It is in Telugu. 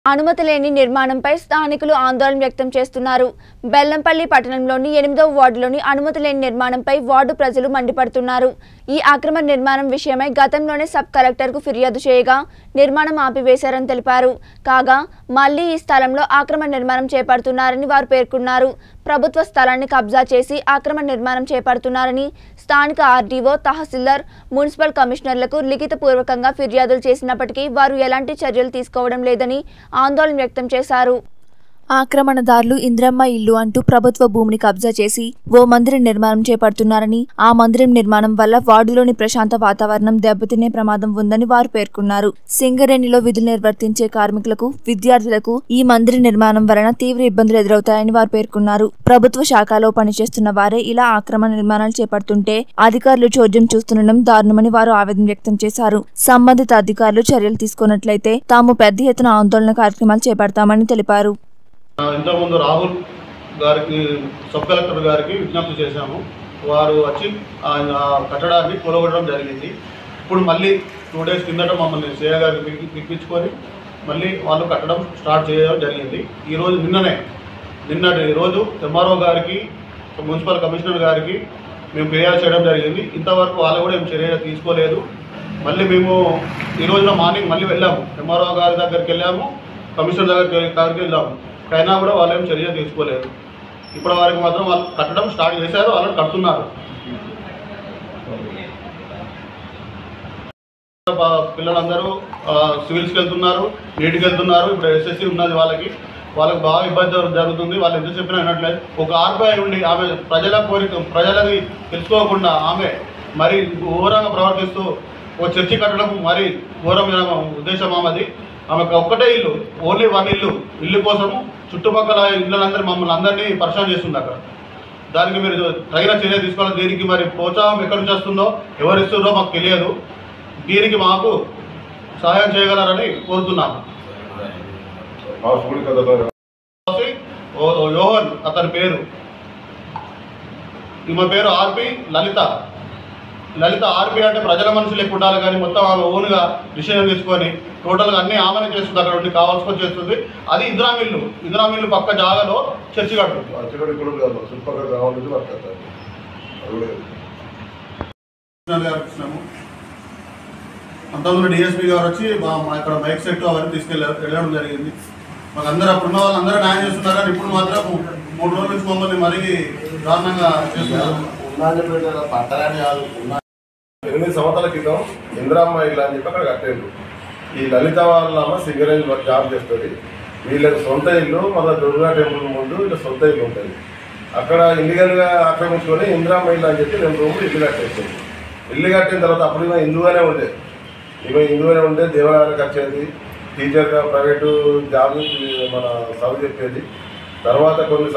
అనుమతి లేని నిర్మాణంపై స్థానికులు ఆందోళన వ్యక్తం చేస్తున్నారు బెల్లంపల్లి పట్టణంలోని ఎనిమిదవ వార్డులోని అనుమతి లేని నిర్మాణంపై వార్డు ప్రజలు మండిపడుతున్నారు ఈ అక్రమ నిర్మాణం విషయమై గతంలోనే సబ్ కలెక్టర్కు ఫిర్యాదు చేయగా నిర్మాణం ఆపివేశారని తెలిపారు కాగా మళ్లీ ఈ స్థలంలో అక్రమ నిర్మాణం చేపడుతున్నారని వారు పేర్కొన్నారు ప్రభుత్వ స్థలాన్ని కబ్జా చేసి అక్రమ నిర్మాణం చేపడుతున్నారని స్థానిక ఆర్డీఓ తహసీల్దార్ మున్సిపల్ కమిషనర్లకు లిఖితపూర్వకంగా ఫిర్యాదులు చేసినప్పటికీ వారు ఎలాంటి చర్యలు తీసుకోవడం లేదని ఆందోళన వ్యక్తం చేశారు ఆక్రమణదారులు ఇంద్రమ్మ ఇల్లు అంటూ ప్రభుత్వ భూమిని కబ్జా చేసి ఓ మందిరం నిర్మాణం చేపడుతున్నారని ఆ మందిరం నిర్మాణం వల్ల వార్డులోని ప్రశాంత వాతావరణం దెబ్బతినే ప్రమాదం ఉందని వారు పేర్కొన్నారు సింగరేణిలో విధులు నిర్వర్తించే కార్మికులకు విద్యార్థులకు ఈ మందిర నిర్మాణం వలన తీవ్ర ఇబ్బందులు ఎదురవుతాయని వారు పేర్కొన్నారు ప్రభుత్వ శాఖలో పనిచేస్తున్న వారే ఇలా ఆక్రమణ నిర్మాణాలు చేపడుతుంటే అధికారులు చోద్యం చూస్తుండడం దారుణమని వారు ఆవేదన వ్యక్తం చేశారు సంబంధిత అధికారులు చర్యలు తీసుకున్నట్లయితే తాము పెద్ద ఎత్తున ఆందోళన కార్యక్రమాలు చేపడతామని తెలిపారు ఆ, ఇంతకుముందు రాహుల్ గారికి సబ్ కలెక్టర్ గారికి విజ్ఞప్తి చేశాము వారు వచ్చి ఆ ఆ కట్టడాన్ని కూలగొట్టడం జరిగింది ఇప్పుడు మళ్ళీ టూ డేస్ కిందట మమ్మల్ని సేయ గారికి పిలిపి- పిలిపించుకొని మళ్ళీ వాళ్ళు కట్టడం స్టార్ట్ చేయడం జరిగింది ఈరోజు నిన్ననే నిన్నటి రోజు ఎంఆర్ఓ గారికి మున్సిపల్ కమిషనర్ గారికి మేము ఫిర్యాదు చేయడం జరిగింది ఇంతవరకు వాళ్ళు కూడా ఏం చర్య తీసుకోలేదు మళ్ళీ మేము ఈ రోజున మార్నింగ్ మళ్ళీ వెళ్ళాము ఎంఆర్ఓ గారి దగ్గరికి వెళ్ళాము కమిషనర్ దగ్గరికి దగ్గరికి వెళ్ళాము అయినా కూడా వాళ్ళు ఏం చర్య తీసుకోలేదు ఇప్పటి వరకు మాత్రం వాళ్ళు కట్టడం స్టార్ట్ చేశారు వాళ్ళు కడుతున్నారు ప- పిల్లలందరూ ఆ, సివిల్స్కి వెళ్తున్నారు నీటికి వెళ్తున్నారు ఇప్పుడు ఎస్ఎస్సి ఉన్నది వాళ్ళకి వాళ్ళకి బాగా ఇబ్బంది జరు- జరుగుతుంది వాళ్ళు ఎంత చెప్పినా వినట్లేదు ఒక ఆర్బీఐ ఉండి ఆమె ప్రజల కోరిక ప్రజలది తెలుసుకోకుండా ఆమె మరి ఘోరంగా ప్రవర్తిస్తూ ఓ చర్చి కట్టడం మరి ఘోరమైన ఉద్దేశం ఆమెది ఆమెకు ఒక్కటే ఇల్లు ఓన్లీ వన్ ఇల్లు ఇల్లు కోసము చుట్టుపక్కల ఇళ్ళందరూ మమ్మల్ని అందరినీ పరిచయం చేస్తుంది అక్కడ దానికి మీరు తగిన చర్య తీసుకోవాలి దీనికి మరి ప్రోత్సాహం ఎక్కడి నుంచి వస్తుందో ఎవరు ఇస్తుందో మాకు తెలియదు దీనికి మాకు సహాయం చేయగలరని కోరుతున్నాము ఓ- ఓ యోహన్ అతని పేరు ఈమె పేరు ఆర్పి లలిత లలిత ఆర్పి అంటే ప్రజల మనుషులు ఎక్కువ ఉండాలి కానీ మొత్తం ఆమె ఓన్గా డిసిషన్ తీసుకొని టోటల్గా అన్ని ఆమెనే చేస్తుంది అక్కడ ఉండి కావాల్సుకొని చేస్తుంది అది ఇందిరా మిల్లు ఇందిరా మిల్లు పక్క జాగాలో చర్చి కడుతుంది అచ్చగడి కూడా కాదు చుట్టుపక్కల గ్రామం నుంచి మాట్లాడతారు అది కూడా కృష్ణాలు గారికి ఇచ్చినాము పంతొమ్మిది డిఎస్పీ గారు వచ్చి మా మా ఇక్కడ బైక్ సెట్ అవన్నీ తీసుకెళ్ళారు వెళ్ళడం జరిగింది మాకు అందరూ అప్పుడు ఉన్న వాళ్ళు అందరూ న్యాయం చేస్తున్నారు కానీ ఇప్పుడు మాత్రం మూడు రోజుల నుంచి మమ్మల్ని మరీ దారుణంగా చేస్తున్నారు ఉన్నాజపేట పట్టరాని కాదు ఉన్నా- ఎనిమిది సంవత్సరాల క్రితం ఇందిరామ్మ ఇల్లు అని చెప్పి అక్కడ కట్టేది ఈ లలిత వాళ్ళ అమ్మ సింగరేజ్ వర్క్ జాబ్ చేస్తుంది వీళ్ళకి సొంత ఇల్లు మన దుర్గా టెంపుల్ ముందు వీళ్ళ సొంత ఇల్లు ఉంటుంది అక్కడ ఇల్లీగల్గా ఆక్రమించుకొని ఇందిరామ్మ ఇల్లు అని చెప్పి రెండు రూములు ఇల్లు కట్టేస్తుంది ఇల్లు కట్టిన తర్వాత అప్పుడు ఈమె హిందువుగానే ఉండే ఈమె హిందువుగానే ఉండే దేవాలయానికి వచ్చేది టీచర్గా ప్రైవేటు జాబ్ మన చదువు చెప్పేది తర్వాత కొన్ని